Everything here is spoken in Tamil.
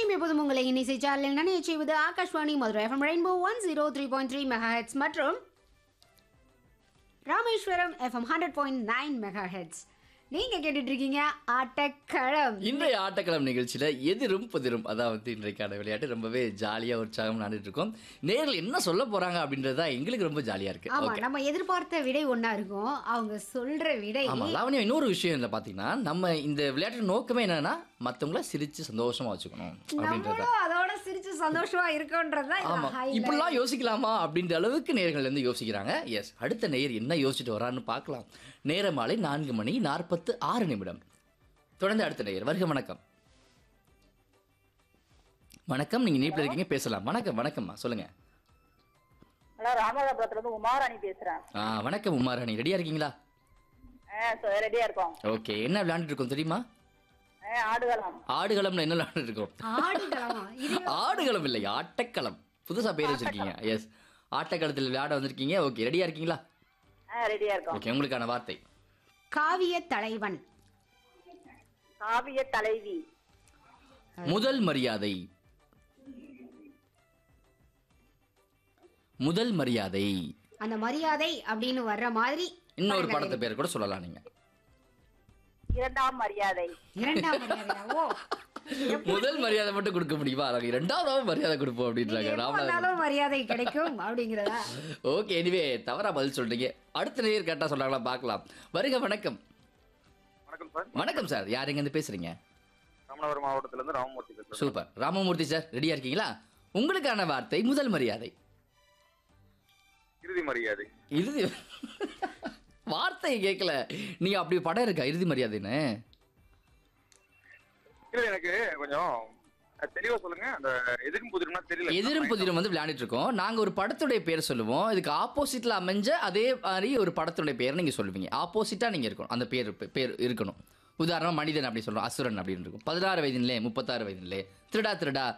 என்றும் எப்போதும் உங்களை இன்னிசை சாரலில் நினைவு செய்வது Akashvani Madurai FM rainbow one zero three point three megahertz மற்றும் Rameswaram FM hundred point nine megahertz நீங்க கேட்டுட்டு இருக்கீங்க ஆட்டக்களம் இன்றைய ஆட்டக்களம் நிகழ்ச்சியில எதிரும் புதிரும் அதாவது இன்றைக்கான விளையாட்டு ரொம்பவே ஜாலியா உற்சாகம் விளையாண்டுட்டு இருக்கோம் நேரில் என்ன சொல்ல போறாங்க அப்படின்றது தான் எங்களுக்கு ரொம்ப ஜாலியா இருக்கு ஆமா ஓகே நம்ம எதிர்பார்த்த விடை ஒண்ணா இருக்கும் அவங்க சொல்ற விடை ஆமா லாவண்யா இன்னொரு விஷயம் இல்லை பாத்தீங்கன்னா நம்ம இந்த விளையாட்டு நோக்கமே என்னன்னா மத்தவங்கள சிரிச்சு சந்தோஷமா வச்சுக்கணும் அப்படின்றத நம்மளும் அதோட சிரிச்சு சந்தோஷமா இருக்கோன்றதுதான் ஆமா இதுல highlight. இப்படிலாம் யோசிக்கலாமா அப்படின்ற அளவுக்கு நேர்கள் இருந்து யோசிக்கிறாங்க எஸ் அடுத்த நேயர் என்ன யோசிச்சுட்டு வரான்னு பார்க்கலாம் நேர மாலை நான்கு மணி நாற்பத்து ஆறு நிமிடம் தொடர்ந்து அடுத்த நேயர் வருக வணக்கம் வணக்கம் நீங்க நீப்பில் இருக்கீங்க பேசலாம் வணக்கம் வணக்கம்மா சொல்லுங்க ஹலோ ராமதாபுரத்துல இருந்து உமாராணி பேசுறேன் ஆ வணக்கம் உமாராணி ரெடியா இருக்கீங்களா ரெடியா இருக்கோம் ஓகே என்ன விளையாண்டுட்டு இருக்கோம் தெரியுமா ஆ, ஆடுகளம் ஆடுகளம்ல என்ன விளையாண்டுட்டு இருக்கோம் ஆடுகளமா இது ஆடுகளம் இல்லை ஆட்டக்களம் புதுசா பேர் வச்சிருக்கீங்க எஸ் ஆட்டக்களத்தில் விளையாட வந்திருக்கீங்க ஓகே ரெடியா இருக்கீங்களா ஆ, ரெடியா இருக்கோம் ஓகே உங்களுக்கான வார்த்தை காவிய தலைவன் காவிய தலைவி முதல் மரியாதை முதல் மரியாதை அந்த மரியாதை அப்படின்னு வர்ற மாதிரி இன்னொரு படத்தை பேர் கூட சொல்லலாம் நீங்க இரண்டாம் மரியாதை இரண்டாம் மரியாதை ஓ முதல் மரியாதை மட்டும் கொடுக்க முடியுமா நாங்க இரண்டாவது மரியாதை கொடுப்போம் அப்படின்றாங்க எப்ப ராமநாதன் வந்தாலும் மரியாதை கிடைக்கும் அப்படிங்கிறதா ஓகே எனிவே தவறா பதில் சொல்றீங்க அடுத்த நேர் கரெக்டா சொல்றாங்களா பார்க்கலாம் வருக வணக்கம் வணக்கம் சார் வணக்கம் சார் யார் எங்க இருந்து பேசுறீங்க ராமநாதபுரம் மாவட்டத்துல இருந்து ராமமூர்த்தி பேசுறேன் சூப்பர் ராமமூர்த்தி சார் ரெடியா இருக்கீங்களா உங்களுக்கான வார்த்தை முதல் மரியாதை இறுதி மரியாதை இறுதி வார்த்தையை கேட்கல நீங்க அப்படி படம் இருக்கா இறுதி மரியாதைன்னு இல்ல எனக்கு கொஞ்சம் அஹ், தெளிவா சொல்லுங்க அந்த எதிரும் புதிரும்னா தெரியல எதிரும் புதிரும் வந்து விளையாண்டுட்டு இருக்கோம் நாங்க ஒரு படத்துடைய பேர் சொல்லுவோம் இதுக்கு ஆப்போசிட்ல அமைஞ்ச அதே மாதிரி ஒரு படத்துடைய பேர் நீங்க சொல்லுவீங்க ஆப்போசிட்டா நீங்க இருக்கணும் அந்த பேர் பேர் இருக்கணும் உதாரணம் மனிதன் அப்படி சொல்றோம் அசுரன் அப்படின்னு இருக்கும் பதினாறு வயதினிலே முப்பத்தாறு வயதினிலே திருடா திருடா